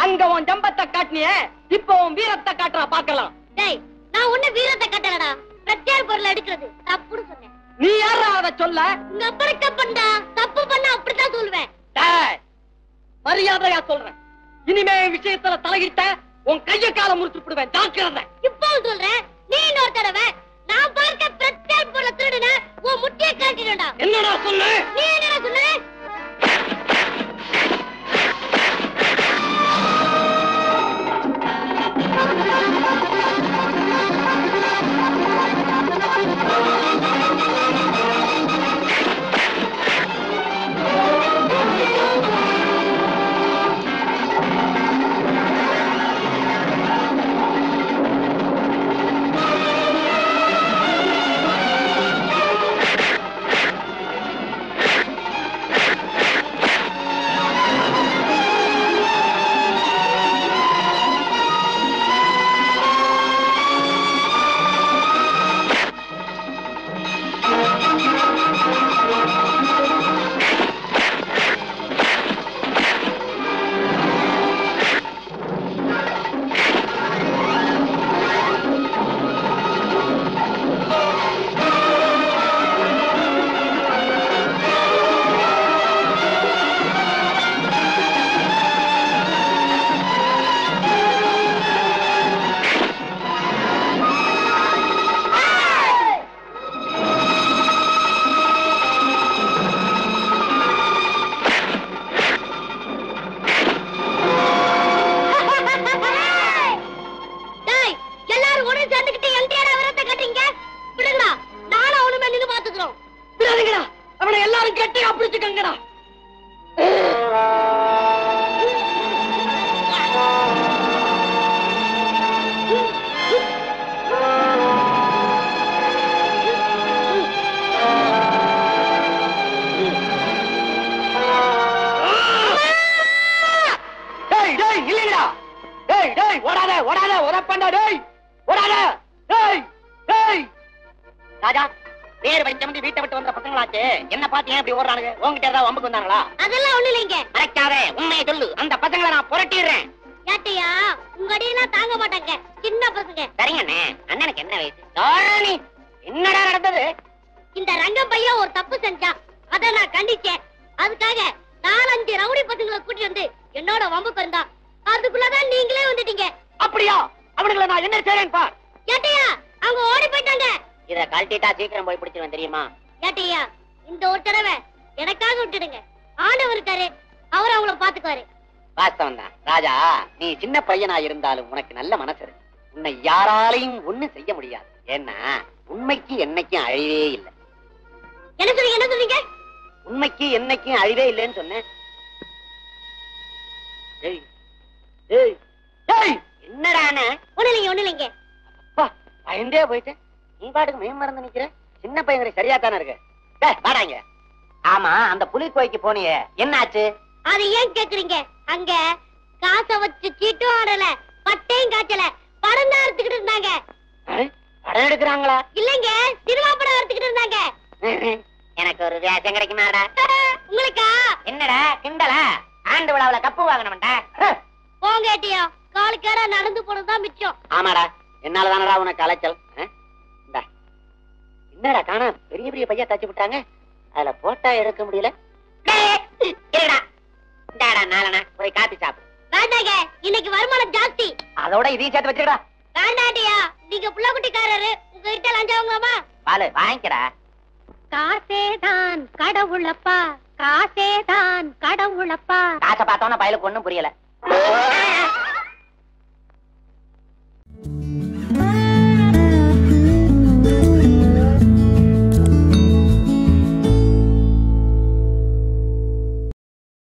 அங்க உன் ஜம்பத்தை காட்டினியே இப்ப உன் வீரத்தை காட்டுறா பாக்கலாம் டேய் நான் ஒண்ணு வீரத்தை கட்டலடா பிரத்யார் பொருள் எடுக்கிறது தப்புன்னு சொன்னேன் நீ யாரா அத சொல்ல உங்க அப்பறக்க பண்ணா தப்பு பண்ணா அப்படித்தான் சொல்லுவேன் டேய், மரியாதையா சொல்றேன் இனிமே என் விஷயத்துல தலையிட்ட உன் கைய கால முறிச்சு விடுவேன் ஜாக்கிரதை இப்பவும் சொல்றேன் நீ இன்னொரு தடவை நான் பார்க்க பிரத்யார் பொருளை திருடுன உன் முட்டியை கட்டிடுடா என்னடா சொல்லு நீ என்னடா சொன்ன டேய் எல்லாரும் ஒண்ணு சேர்ந்துக்கிட்டு என்கிட்ட விரத்தை கட்டுறீங்க விடுங்கடா நானும் அவனுமே நின்னு பாத்துக்கிறோம் விடாதீங்கடா அவனை எல்லாரும் கெட்டியா பிடிச்சுக்கங்கடா டேய் டேய் இல்லைங்கடா டேய் டேய் ஓடாத ஓடாத உதப்பண்டா டேய் ஓடாத டேய் டேய் ராஜா பேர் வச்சமண்டி வீட்டை விட்டு வந்த பசங்களாச்சு என்ன பார்த்து ஏன் இப்படி ஓடுறானுங்க உங்ககிட்ட ஏதாவது வம்புக்கு வந்தாங்களா அதெல்லாம் ஒண்ணு இல்லைங்க மறைக்காதே உண்மையை சொல்லு அந்த பசங்களை நான் புரட்டிடுறேன் ஏட்டையா உங்க அடியெல்லாம் தாங்க மாட்டாங்க சின்ன பசங்க சரிங்க அண்ணே அண்ணனுக்கு என்ன வயசு தாரணி என்னடா நடந்தது இந்த ரங்கம் பையன் ஒரு தப்பு செஞ்சான் அத நான் கண்டிச்சேன் அதுக்காக நாலஞ்சு ரவுடி பசங்களை கூட்டி வந்து என்னோட வம்புக்கு இருந்தா அதுக்குள்ளதான் நீங்களே வந்துட்டீங்க அப்படியா அவனுங்களை நான் என்ன செய்றேன் பார் ஏட்டையா அவங்க ஓடி போயிட்டாங்க இத கழட்டிட்டா சீக்கிரம் போய் பிடிச்சிருவேன் தெரியுமா ஏட்டையா இந்த ஒரு தடவை எனக்காக விட்டுடுங்க ஆண்டவர் இருக்காரு அவர் அவங்கள பாத்துக்குவாரு வாஸ்தவம் தான் ராஜா நீ சின்ன பையனா இருந்தாலும் உனக்கு நல்ல மனசு இருக்கு உன்னை யாராலையும் ஒண்ணு செய்ய முடியாது ஏன்னா உண்மைக்கு என்னைக்கும் அழிவே இல்லை என்ன சொல்றீங்க என்ன சொல்றீங்க உண்மைக்கு என்னைக்கும் அழிவே இல்லைன்னு சொன்னேன் ஏய், ஏய், ஏய், என்னடான்னு ஒண்ணு இல்லைங்க ஒண்ணு இல்லைங்க அப்பா பயந்தே போயிட்டேன் நீ பாட்டுக்கு மயம் மறந்து நிக்கிற சின்ன பையன் சரியா தானே இருக்கு டேய், வாடாங்க ஆமா அந்த புலிக்கோய்க்கு போனியே என்னாச்சு அது ஏன் கேக்குறீங்க அங்க காசை வச்சு சீட்டும் ஆடல பட்டையும் காய்ச்சல படம் தான் எடுத்துக்கிட்டு இருந்தாங்க அஹ், படம் எடுக்கிறாங்களா இல்லைங்க சினிமா படம் எடுத்துக்கிட்டு இருந்தாங்க எனக்கு ஒரு வேஷம் கிடைக்குமாடா உங்களுக்கா என்னடா கிண்டலா ஆண்டு விழாவுல கப்பு வாங்கணும்டா போங்க ஏட்டியா காலுக்கேடா நடந்து போனதுதான் மிச்சம் ஆமாடா என்னால தானடா உனக்கு அலைச்சல் அஹ்? இந்தா. என்னடா காணா பெரிய பெரிய பையா தச்சு விட்டாங்க அதுல போட்டா எடுக்க முடியல டேய், இருடா. இந்தாடா நாலனா போய் காப்பி சாப்பிடு வேண்டாங்க இன்னைக்கு வருமானம் ஜாஸ்தி அதோட இதையும் சேர்த்து வச்சுக்கடா வேண்டாட்டியா நீங்க புள்ள குட்டிக்காரரு உங்ககிட்ட லஞ்சம் வாங்குவாமா பாலு வாங்கிக்கடா காசேதான் கடவுளப்பா காசேதான் கடவுளப்பா காசை பார்த்தோன்னா பயலுக்கு ஒண்ணும் புரியல